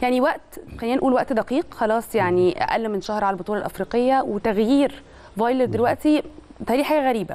يعني وقت خلينا نقول وقت دقيق خلاص يعني اقل من شهر على البطوله الافريقيه وتغيير فايلر دلوقتي بتهيألي حاجه غريبه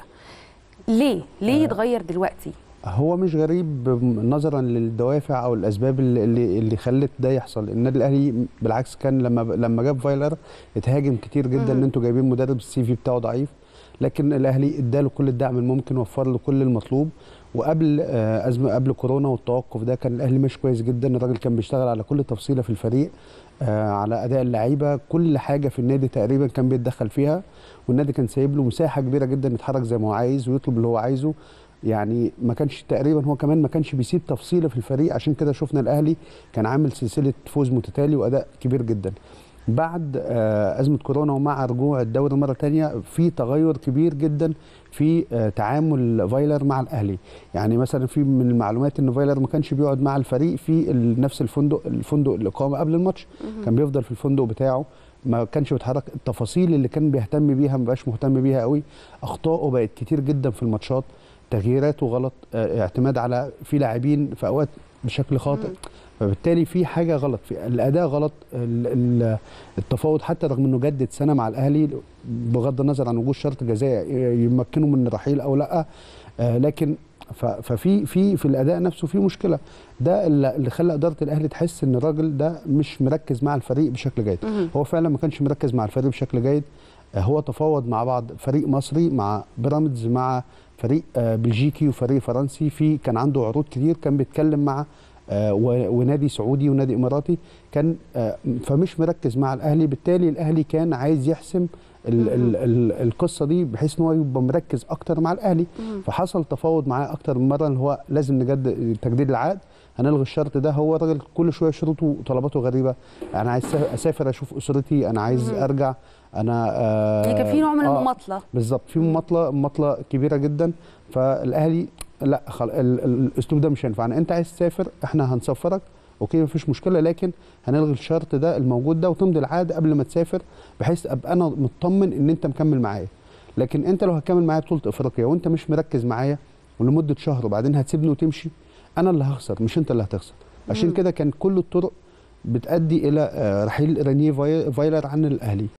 ليه ليه يتغير دلوقتي هو مش غريب نظرا للدوافع او الاسباب اللي اللي, اللي خلت ده يحصل النادي الاهلي بالعكس كان لما لما جاب فايلر اتهاجم كتير جدا ان انتوا جايبين مدرب السي في بتاعه ضعيف لكن الاهلي اداله كل الدعم الممكن وفر له كل المطلوب وقبل آه، ازمه قبل كورونا والتوقف ده كان الاهلي ماشي كويس جدا الراجل كان بيشتغل على كل تفصيله في الفريق آه، على اداء اللعيبه كل حاجه في النادي تقريبا كان بيتدخل فيها والنادي كان سايب له مساحه كبيره جدا يتحرك زي ما هو عايز ويطلب اللي هو عايزه يعني ما كانش تقريبا هو كمان ما كانش بيسيب تفصيله في الفريق عشان كده شفنا الاهلي كان عامل سلسله فوز متتالي واداء كبير جدا بعد آه، ازمه كورونا ومع رجوع الدوري مره تانية في تغير كبير جدا في آه، تعامل فايلر مع الاهلي يعني مثلا في من المعلومات ان فايلر ما كانش بيقعد مع الفريق في ال- نفس الفندق الفندق الاقامه قبل الماتش كان بيفضل في الفندق بتاعه ما كانش بيتحرك التفاصيل اللي كان بيهتم بيها ما بقاش مهتم بيها قوي اخطائه بقت كتير جدا في الماتشات تغييراته غلط آه، اعتماد على في لاعبين في اوقات بشكل خاطئ فبالتالي في حاجه غلط في الاداء غلط ال- ال- التفاوض حتى رغم انه جدد سنه مع الاهلي بغض النظر عن وجود شرط جزائي يمكنه من الرحيل او لا آه، لكن ف- ففي في في الاداء نفسه في مشكله ده اللي اللي خلى اداره الاهلي تحس ان الراجل ده مش مركز مع الفريق بشكل جيد هو فعلا ما كانش مركز مع الفريق بشكل جيد آه، هو تفاوض مع بعض فريق مصري مع بيراميدز مع فريق آه، بلجيكي وفريق فرنسي في كان عنده عروض كتير كان بيتكلم مع آه، و- ونادي سعودي ونادي اماراتي كان آه، فمش مركز مع الاهلي بالتالي الاهلي كان عايز يحسم ال ال ال القصه دي بحيث ان هو يبقى مركز اكتر مع الاهلي فحصل تفاوض معاه اكتر من مره اللي هو لازم نجدد تجديد العقد هنلغي الشرط ده هو الراجل كل شويه شروطه وطلباته غريبه انا عايز أسا- اسافر اشوف اسرتي انا عايز ارجع انا آه يعني كان في نوع من آه، المماطله بالظبط في مماطله مماطله كبيره جدا فالاهلي لا خل... ال... ال- الاسلوب ده مش هينفعنا انت عايز تسافر احنا هنسفرك اوكي مفيش مشكله لكن هنلغي الشرط ده الموجود ده وتمضي العقد قبل ما تسافر بحيث ابقى انا مطمن ان انت مكمل معايا لكن انت لو هتكمل معايا بطوله افريقيا وانت مش مركز معايا ولمده شهر وبعدين هتسيبني وتمشي انا اللي هخسر مش انت اللي هتخسر عشان كده كان كل الطرق بتؤدي الى آه، رحيل رينيه فاي- فايلر عن الاهلي